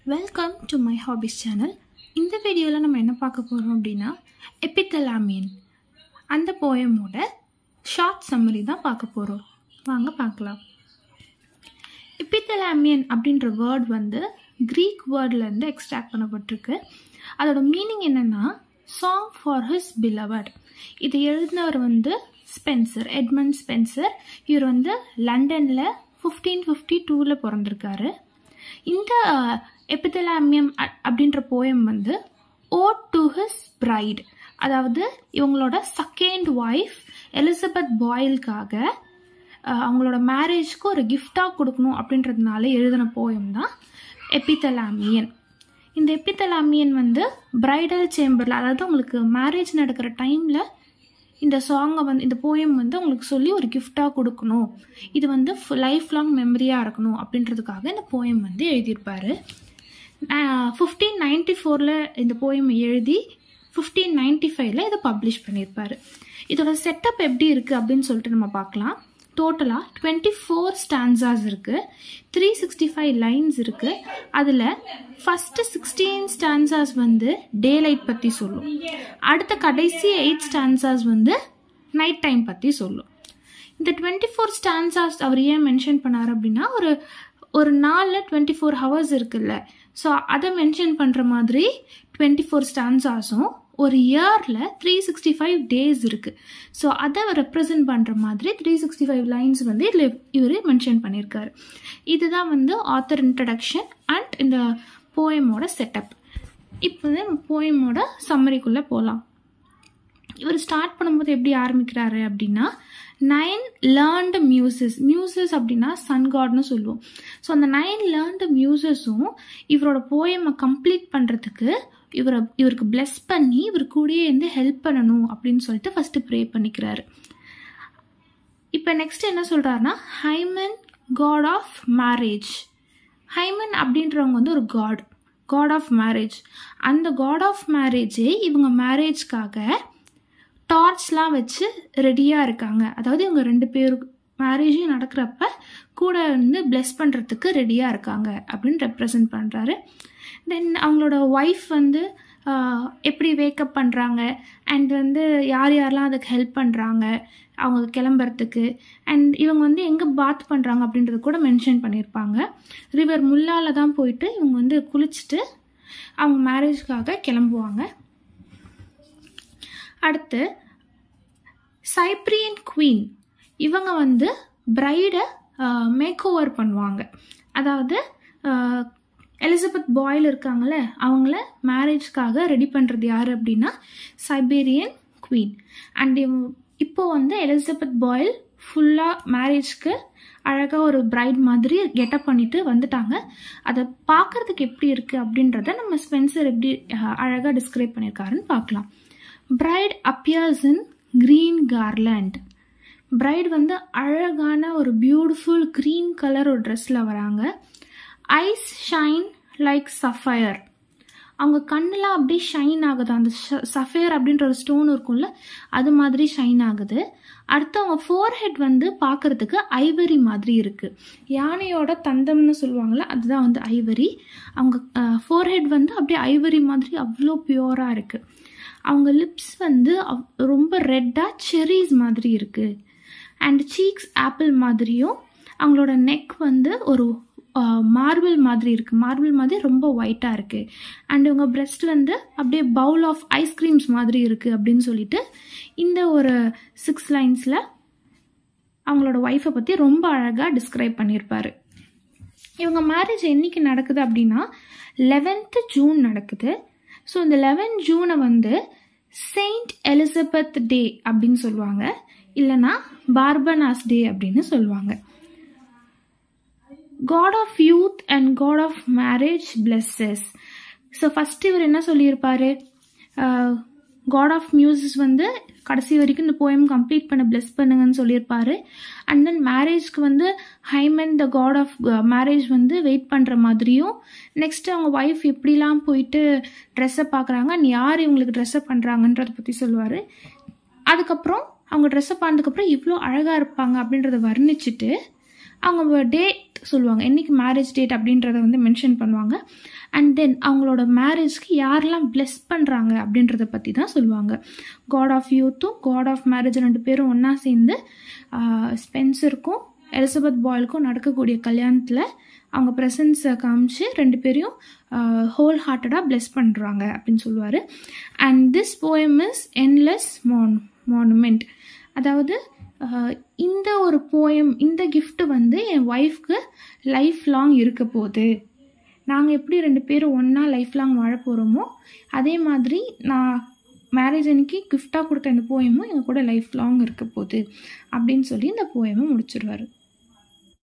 welcome to my hobbies channel இந்த வீடியோவில் நம்ம என்ன பார்க்க போகிறோம் அப்படின்னா எபித்தலாமியன் அந்த போயமோட ஷார்ட் சம்மரி தான் பார்க்க போகிறோம் வாங்க பார்க்கலாம் எபித்தலாமியன் அப்படின்ற வேர்ட் வந்து க்ரீக் வேர்ட்லேருந்து எக்ஸ்ட்ராக்ட் பண்ணப்பட்டிருக்கு அதோட மீனிங் என்னென்னா சாங் ஃபார் ஹிஸ் பிலவட் இது எழுதினவர் வந்து ஸ்பென்சர் எட்மண்ட் ஸ்பென்சர் இவர் வந்து லண்டனில் ஃபிஃப்டீன் ஃபிஃப்டி டூவில் பிறந்திருக்காரு இந்த எபித்தலாமியம் அப்படின்ற போயம் வந்து ஓ டு ஹிஸ் பிரைட் அதாவது இவங்களோட செகண்ட் ஒய்ஃப் எலிசபெத் பாயிலுக்காக அவங்களோட மேரேஜ்க்கு ஒரு கிஃப்டாக கொடுக்கணும் அப்படின்றதுனால எழுதின போயம் தான் எபித்தலாமியன் இந்த எபித்தலாமியன் வந்து பிரைடல் சேம்பரில் அதாவது உங்களுக்கு மேரேஜ் நடக்கிற டைமில் இந்த சாங்கை வந்து இந்த போயம் வந்து உங்களுக்கு சொல்லி ஒரு கிஃப்டாக கொடுக்கணும் இது வந்து லைஃப் லாங் மெமரியாக இருக்கணும் அப்படின்றதுக்காக இந்த போயம் வந்து எழுதியிருப்பார் ஃபிஃப்டீன் நைன்டி ஃபோரில் இந்த போயம் எழுதி ஃபிஃப்டீன் நைன்டி ஃபைவ்ல இதை பப்ளிஷ் பண்ணியிருப்பார் இதோட செட்டப் எப்படி இருக்குது அப்படின்னு சொல்லிட்டு நம்ம பார்க்கலாம் டோட்டலாக டுவெண்ட்டி ஃபோர் ஸ்டான்சாஸ் இருக்குது த்ரீ சிக்ஸ்டி ஃபைவ் லைன்ஸ் இருக்குது அதில் ஃபஸ்ட்டு சிக்ஸ்டீன் ஸ்டான்சாஸ் வந்து டே லைட் பற்றி சொல்லும் அடுத்த கடைசி எயிட் ஸ்டான்சாஸ் வந்து நைட் டைம் பற்றி சொல்லும் இந்த டுவெண்ட்டி ஃபோர் ஸ்டான்சாஸ் அவர் ஏன் மென்ஷன் பண்ணார் அப்படின்னா ஒரு ஒரு நாளில் டுவெண்ட்டி ஃபோர் ஹவர்ஸ் இருக்குல்ல ஸோ அதை மென்ஷன் பண்ணுற மாதிரி டுவெண்ட்டி ஃபோர் ஸ்டான்சாஸும் ஒரு இயரில் த்ரீ சிக்ஸ்டி ஃபைவ் டேஸ் இருக்குது ஸோ அதை ரெப்ரசன்ட் பண்ணுற மாதிரி த்ரீ சிக்ஸ்டி ஃபைவ் லைன்ஸ் வந்து இதில் இவர் மென்ஷன் பண்ணியிருக்காரு இதுதான் வந்து ஆத்தர் இன்ட்ரடக்ஷன் அண்ட் இந்த போயமோட செட்டப் இப்போ வந்து போயமோட சம்மரிக்குள்ளே போகலாம் இவர் ஸ்டார்ட் பண்ணும்போது எப்படி ஆரம்பிக்கிறாரு அப்படின்னா நைன் லேர்ன்டு மியூசஸ் மியூசஸ் அப்படின்னா சன் காட்னு சொல்லுவோம் ஸோ அந்த நைன் லேர்ன்டு மியூசஸும் இவரோட போயமை கம்ப்ளீட் பண்ணுறதுக்கு இவரை இவருக்கு பிளெஸ் பண்ணி இவர் கூடயே இருந்து ஹெல்ப் பண்ணணும் அப்படின்னு சொல்லிட்டு ஃபஸ்ட்டு ப்ரே பண்ணிக்கிறாரு இப்போ நெக்ஸ்ட் என்ன சொல்கிறாருன்னா Hymen god of marriage Hymen அப்படின்றவங்க வந்து ஒரு காட் காட் ஆஃப் மேரேஜ் அந்த காட் ஆஃப் மேரேஜே இவங்க மேரேஜ்க்காக டார்ச்லாம் வச்சு ரெடியாக இருக்காங்க அதாவது இவங்க ரெண்டு பேருக்கு மேரேஜும் நடக்கிறப்ப கூட வந்து பிளெஸ் பண்ணுறதுக்கு ரெடியாக இருக்காங்க அப்படின்னு ரெப்ரசன்ட் பண்ணுறாரு தென் அவங்களோட ஒய்ஃப் வந்து எப்படி வேக்கப் பண்ணுறாங்க அண்ட் வந்து யார் யாரெல்லாம் அதுக்கு ஹெல்ப் பண்ணுறாங்க அவங்க கிளம்புறதுக்கு அண்ட் இவங்க வந்து எங்கே பாத் பண்ணுறாங்க அப்படின்றது கூட மென்ஷன் பண்ணியிருப்பாங்க ரிவர் முல்லால் தான் போயிட்டு இவங்க வந்து குளிச்சுட்டு அவங்க மேரேஜ்க்காக கிளம்புவாங்க அடுத்து சைப்ரியன் குவீன் இவங்க வந்து பிரைடை மேக் ஓவர் பண்ணுவாங்க அதாவது எலிசபெத் பாயில் இருக்காங்களே அவங்கள மேரேஜ்க்காக ரெடி பண்ணுறது யார் அப்படின்னா சைபீரியன் குவீன் அண்ட் இப்போ வந்து எலிசபெத் பாயில் ஃபுல்லாக மேரேஜ்க்கு அழகாக ஒரு பிரைட் மாதிரி கெட்டப் பண்ணிட்டு வந்துட்டாங்க அதை பார்க்குறதுக்கு எப்படி இருக்குது அப்படின்றத நம்ம ஸ்பென்சர் எப்படி அழகாக டிஸ்கிரைப் பண்ணியிருக்காருன்னு பார்க்கலாம் bride appears in green garland bride வந்து அழகான ஒரு பியூட்டிஃபுல் க்ரீன் கலர் ஒரு ட்ரெஸ்ஸில் வராங்க ஐஸ் ஷைன் லைக் சஃபயர் அவங்க கண்ணெலாம் அப்படியே ஷைன் ஆகுது அந்த சஃபயர் அப்படின்ற ஒரு ஸ்டோன் இருக்கும்ல அது மாதிரி ஷைன் ஆகுது அடுத்து அவங்க ஃபோர்ஹெட் வந்து பார்க்குறதுக்கு ஐவரி மாதிரி இருக்குது யானையோட தந்தம்னு சொல்லுவாங்கள்ல அதுதான் வந்து ஐவரி அவங்க ஃபோர்ஹெட் வந்து அப்படியே ஐவரி மாதிரி அவ்வளோ பியூராக இருக்குது அவங்க லிப்ஸ் வந்து ரொம்ப ரெட்டாக செரிஸ் மாதிரி இருக்குது அண்ட் சீக்ஸ் ஆப்பிள் மாதிரியும் அவங்களோட நெக் வந்து ஒரு மார்பிள் மாதிரி இருக்குது மார்பிள் மாதிரி ரொம்ப ஒயிட்டாக இருக்குது அண்ட் இவங்க பிரெஸ்ட் வந்து அப்படியே பவுல் ஆஃப் ஐஸ்கிரீம்ஸ் மாதிரி இருக்குது அப்படின்னு சொல்லிட்டு இந்த ஒரு சிக்ஸ் லைன்ஸில் அவங்களோட ஒய்ஃபை பற்றி ரொம்ப அழகாக டிஸ்கிரைப் பண்ணியிருப்பார் இவங்க மேரேஜ் என்றைக்கு நடக்குது அப்படின்னா லெவன்த்து ஜூன் நடக்குது ஸோ இந்த லெவன் ஜூனை வந்து செயின்ட் எலிசபெத் டே அப்படின்னு சொல்லுவாங்க இல்லைனா பார்பனாஸ் டே அப்படின்னு சொல்லுவாங்க god of youth and god of marriage blesses so first இவர் என்ன சொல்லியிருப்பார் காட் ஆஃப் மியூசிஸ் வந்து கடைசி வரைக்கும் இந்த போயம் கம்ப்ளீட் பண்ண பிளெஸ் பண்ணுங்கன்னு சொல்லியிருப்பாரு அண்ட் தென் மேரேஜ்க்கு வந்து Hymen the god of marriage வந்து வெயிட் பண்ணுற மாதிரியும் நெக்ஸ்ட் அவங்க ஒய்ஃப் எப்படிலாம் போயிட்டு ட்ரெஸ்ஸை பார்க்குறாங்க அண்ட் யார் இவங்களுக்கு ட்ரெஸ்ஸை பண்ணுறாங்கன்றதை பற்றி சொல்லுவார் அதுக்கப்புறம் அவங்க ட்ரெஸ்ஸை பண்ணதுக்கப்புறம் இவ்வளோ அழகாக இருப்பாங்க அப்படின்றத வர்ணிச்சுட்டு அவங்க டேட் சொல்லுவாங்க என்றைக்கு மேரேஜ் டேட் அப்படின்றத வந்து மென்ஷன் பண்ணுவாங்க அண்ட் தென் அவங்களோட மேரேஜ்க்கு யாரெல்லாம் பிளெஸ் பண்ணுறாங்க அப்படின்றத பற்றி தான் சொல்லுவாங்க காட் ஆஃப் யூத்தும் காட் ஆஃப் மேரேஜ் ரெண்டு பேரும் ஒன்றா சேர்ந்து ஸ்பென்சருக்கும் எலிசபெத் பாய்லுக்கும் நடக்கக்கூடிய கல்யாணத்தில் அவங்க ப்ரெசன்ஸை காமிச்சு ரெண்டு பேரையும் ஹோல் ஹார்ட்டடாக பிளெஸ் பண்ணுறாங்க அப்படின்னு சொல்லுவார் and this poem is endless மான் மானுமெண்ட் அதாவது இந்த ஒரு போயம் இந்த கிஃப்ட் வந்து என் ஒய்ஃப்க்கு லைஃப் லாங் இருக்க போகுது நாங்கள் எப்படி ரெண்டு பேரும் ஒன்றா லைஃப் லாங் வாழ போகிறோமோ அதே மாதிரி நான் மேரேஜ் அன்னைக்கு கிஃப்டாக கொடுத்த இந்த போயமும் எங்கள் கூட லைஃப் லாங் இருக்க போகுது அப்படின்னு சொல்லி இந்த போயமை முடிச்சிடுவார்